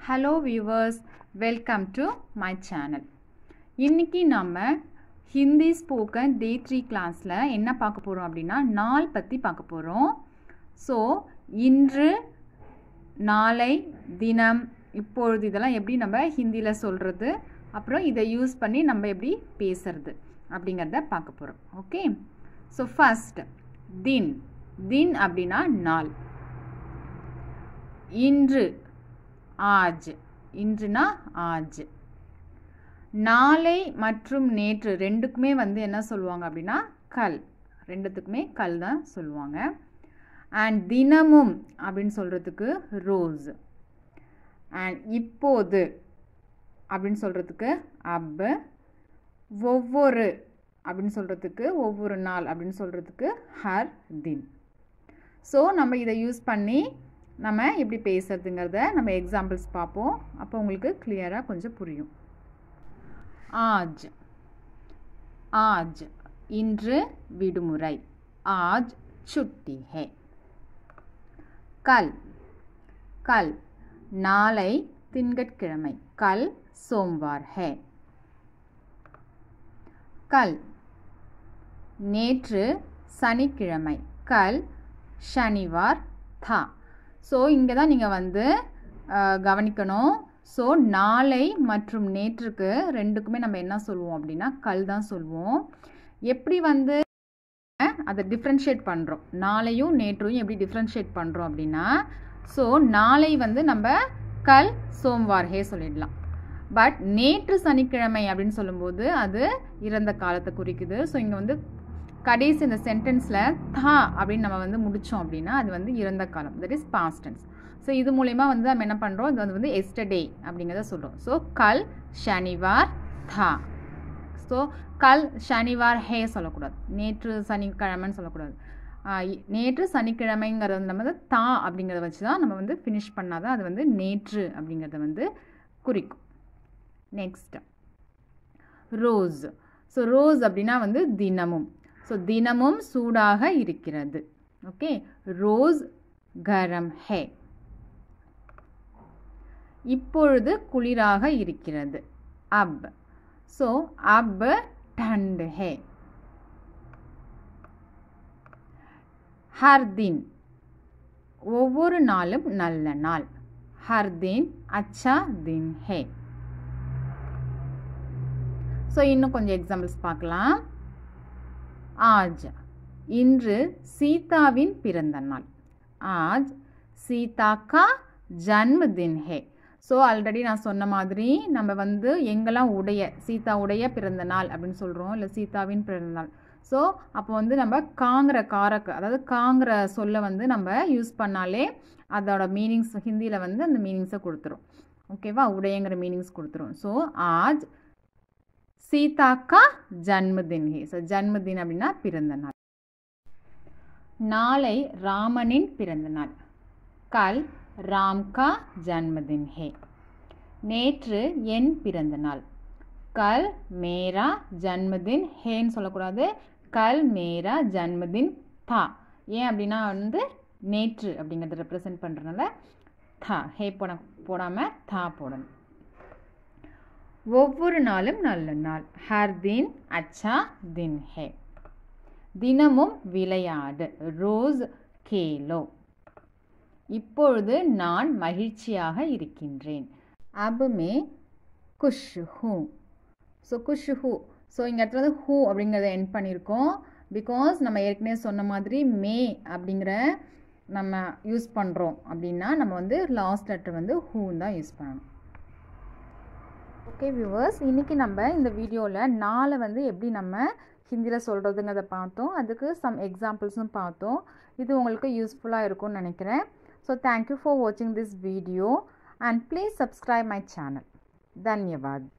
hello viewers welcome to my channel இன்னைக்கு நம்ம Hindi spoken day three கிளாஸில் என்ன பார்க்க போகிறோம் அப்படின்னா நாள் பற்றி பார்க்க போகிறோம் ஸோ இன்று நாளை தினம் இப்பொழுது இதெல்லாம் எப்படி நம்ம ஹிந்தியில் சொல்கிறது அப்புறம் இதை யூஸ் பண்ணி நம்ம எப்படி பேசுறது அப்படிங்கிறத பார்க்க போகிறோம் ஓகே ஸோ ஃபஸ்ட் தின் தின் அப்படின்னா நாள் இன்று ஆஜ் இன்றுனா ஆஜ் நாளை மற்றும் நேற்று ரெண்டுக்குமே வந்து என்ன சொல்லுவாங்க அப்படின்னா கல் ரெண்டுத்துக்குமே கல் தான் சொல்லுவாங்க அண்ட் தினமும் அப்படின்னு சொல்கிறதுக்கு ரோஸ் அண்ட் இப்போது அப்படின்னு சொல்கிறதுக்கு அப் ஒவ்வொரு அப்படின்னு சொல்கிறதுக்கு ஒவ்வொரு நாள் அப்படின்னு சொல்கிறதுக்கு ஹர் தின் ஸோ நம்ம இதை யூஸ் பண்ணி நம்ம எப்படி பேசுறதுங்கிறத நம்ம எக்ஸாம்பிள்ஸ் பார்ப்போம் அப்போ உங்களுக்கு கிளியராக கொஞ்சம் புரியும் ஆஜ் ஆஜ் இன்று விடுமுறை ஆஜ் சுட்டி ஹே கல் கல் நாளை திங்கட்கிழமை கல் சோம்வார் ஹே கல் நேற்று சனிக்கிழமை கல் சனிவார் தா ஸோ இங்கே தான் நீங்கள் வந்து கவனிக்கணும் ஸோ நாளை மற்றும் நேற்றுக்கு ரெண்டுக்குமே நம்ம என்ன சொல்லுவோம் அப்படின்னா கல் தான் சொல்லுவோம் எப்படி வந்து அதை டிஃப்ரென்ஷியேட் பண்ணுறோம் நாளையும் நேற்றையும் எப்படி டிஃப்ரென்ஷியேட் பண்ணுறோம் அப்படின்னா ஸோ நாளை வந்து நம்ம கல் சோம்வார் ஹே சொல்லிடலாம் பட் நேற்று சனிக்கிழமை அப்படின்னு சொல்லும்போது அது இறந்த காலத்தை குறிக்குது ஸோ இங்கே வந்து கடைசி இந்த சென்டென்ஸில் தா அப்படின்னு நம்ம வந்து முடித்தோம் அப்படின்னா அது வந்து இறந்த காலம் that is past tense so இது மூலயமா வந்து நம்ம என்ன பண்ணுறோம் இது வந்து எஸ்டர்டே அப்படிங்கிறத சொல்கிறோம் ஸோ கல் சனிவார் தா ஸோ கல் சனிவார் ஹே சொல்லக்கூடாது நேற்று சனிக்கிழமைன்னு சொல்லக்கூடாது நேற்று சனிக்கிழமைங்கிறத நம்ம வந்து தா அப்படிங்கிறத வச்சு தான் நம்ம வந்து ஃபினிஷ் பண்ணால் தான் அது வந்து நேற்று அப்படிங்கிறத வந்து குறிக்கும் நெக்ஸ்ட் ரோஸ் ஸோ ரோஸ் அப்படின்னா வந்து தினமும் ஸோ தினமும் சூடாக இருக்கிறது ஓகே ரோஸ் கரம் ஹே இப்பொழுது குளிராக இருக்கிறது அப் ஸோ அப் டண்ட் ஹே ஹர் தின் ஒவ்வொரு நாளும் நல்ல நாள் ஹர் தின் அச்சா தின் ஹே ஸோ இன்னும் கொஞ்சம் எக்ஸாம்பிள்ஸ் பார்க்கலாம் ஆஜ் இன்று சீதாவின் பிறந்த நாள் ஆஜ் சீதா கா ஜன்மதின் ஹே ஸோ ஆல்ரெடி நான் சொன்ன மாதிரி நம்ம வந்து எங்கெல்லாம் உடைய சீதா உடைய பிறந்த நாள் அப்படின்னு சொல்கிறோம் இல்லை சீதாவின் பிறந்த நாள் ஸோ அப்போ வந்து நம்ம காங்கிற காரக்கு அதாவது காங்கிற சொல்ல வந்து நம்ம யூஸ் பண்ணாலே அதோட மீனிங்ஸ் ஹிந்தியில் வந்து அந்த மீனிங்ஸை கொடுத்துரும் ஓகேவா உடையங்கிற மீனிங்ஸ் கொடுத்துரும் ஸோ ஆஜ் சீதா கா ஜன்மதின் ஹே ஸோ ஜன்மதின் அப்படின்னா பிறந்த நாள் நாளை ராமனின் பிறந்த நாள் கல் ராம் கா ஜன்மதின் ஹே நேற்று என் பிறந்த நாள் கல் மேரா ஜன்மதின் ஹேன்னு சொல்லக்கூடாது கல் மேரா ஜன்மதின் தா ஏன் அப்படின்னா வந்து நேற்று அப்படிங்கிறத ரெப்ரசன்ட் பண்ணுறதுனால தா ஹே போட போடாமல் தா போடணும் ஒவ்வொரு நாளும் நல்ல நாள் ஹர் தின் அச்சா தின் ஹே தினமும் விளையாடு ரோஸ் கேலோ இப்பொழுது நான் மகிழ்ச்சியாக இருக்கின்றேன் அபுமே குஷ் ஹூ ஸோ குஷ் ஹூ ஸோ இங்கே இடத்துல வந்து ஹூ அப்படிங்கிறத என் பண்ணியிருக்கோம் பிகாஸ் நம்ம ஏற்கனவே சொன்ன மாதிரி மே அப்படிங்கிற நம்ம யூஸ் பண்ணுறோம் அப்படின்னா நம்ம வந்து லாஸ்ட் லெட்டர் வந்து ஹூன்னு தான் யூஸ் பண்ணணும் ஓகே வியூவர்ஸ் இன்றைக்கி நம்ம இந்த வீடியோவில் நாளை வந்து எப்படி நம்ம ஹிந்தியில் சொல்கிறதுங்கிறத பார்த்தோம் அதுக்கு சம் எக்ஸாம்பிள்ஸும் பார்த்தோம் இது உங்களுக்கு யூஸ்ஃபுல்லாக இருக்கும்னு நினைக்கிறேன் ஸோ தேங்க்யூ ஃபார் வாட்சிங் this video and please subscribe my channel தன்யவாத்